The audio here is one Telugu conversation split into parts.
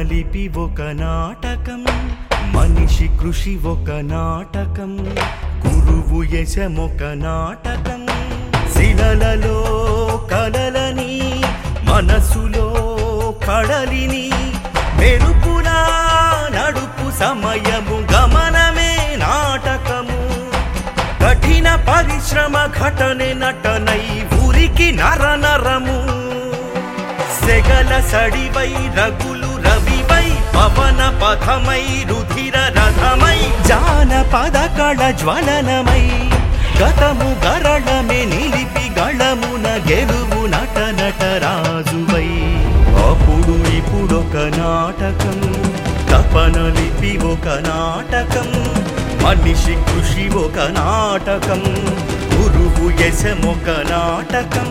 తపనలిపి ఒక నాటకం మనిషి కృషి ఒక నాటకం గురువు యశమొక నాటకం శిలలలో కలలని మనసులో కడలిని మెరుపులా నడుపు సమయము గమనమే నాటకము కఠిన పరిశ్రమ ఘటనే నటనై ఊరికి నర నరము సెగల సడివై రగులు రవివై పవన పథమై రుధిర రథమై జానపద కళ జ్వలనమై గతము గరళమే నిలిపి గళమున గెలువు నట నటరాజువై అప్పుడు ఇప్పుడొక నాటకం తపనలిపి ఒక నాటకం మనిషి కృషి ఒక నాటకం గురువు యశమొక నాటకం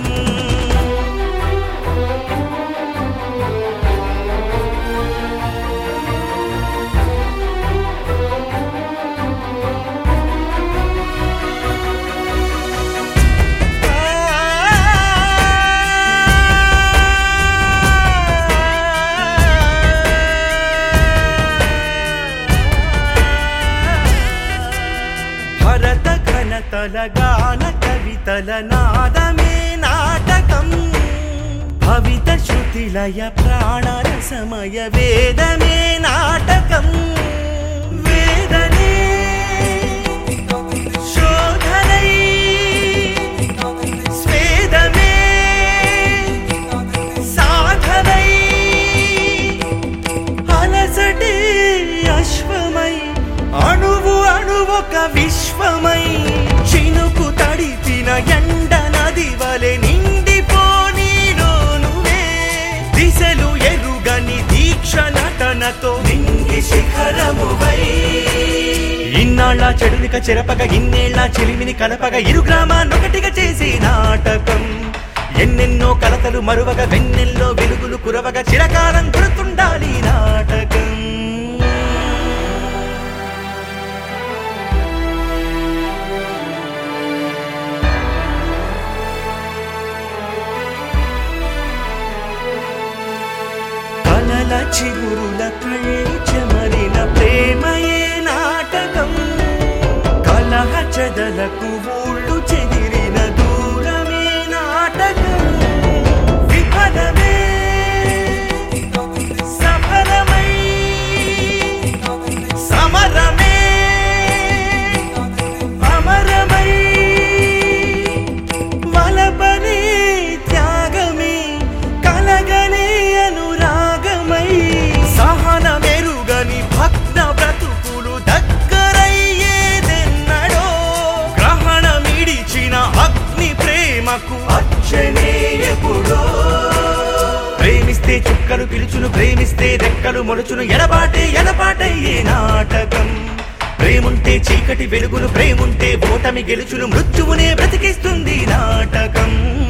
భరత ఘనతల గాన కవితల నాదమే నాటకం భవిత శృతిలయ ప్రాణరసమయ వేదమే నాటకం వేదనే శోధనై స్వేదమే సాధనై అలసటే అశ్వమై అణువు అణువొక విశ్వమై చినుకు తడిచిన ఎండ నది వలె నిండిపోనీలోనువే దిశలు ఎరుగని దీక్ష నటనతో నింగి శిఖరమువై ఇన్నాళ్ళ చెడునిక చెరపగ ఇన్నేళ్ళ చెలిమిని కలపగ ఇరు గ్రామాన్నొకటిగా చేసి నాటకం ఎన్నెన్నో కలతలు మరువగ వెన్నెల్లో వెలుగులు కురవగ చిరకాలం గుర్తుండాలి ఈ నాటకం కలల చిగురుల కళ్ళి చెమరిన ప్రేమయే నాటకం కలహ చెదలకు ఊళ్ళు చెదిరిన దూరమే నాటకం విఫలమే సఫలమై సమరమే అమరమై వలపనే త్యాగమే కలగనే అనురాగమై సహన మెరుగని భక్త బ్రతుకులు దగ్గరయ్యేదెన్నడో గ్రహణమిడిచిన అగ్ని ప్రేమకు అచ్చనే ఎప్పుడో ప్రేమిస్తే చుక్కలు పిలుచును ప్రేమిస్తే రెక్కలు మొలుచును ఎడబాటే ఎడబాటయ్యే నాటకం ప్రేముంటే చీకటి వెలుగును ప్రేముంటే ఓటమి గెలుచును మృత్యువునే బ్రతికిస్తుంది నాటకం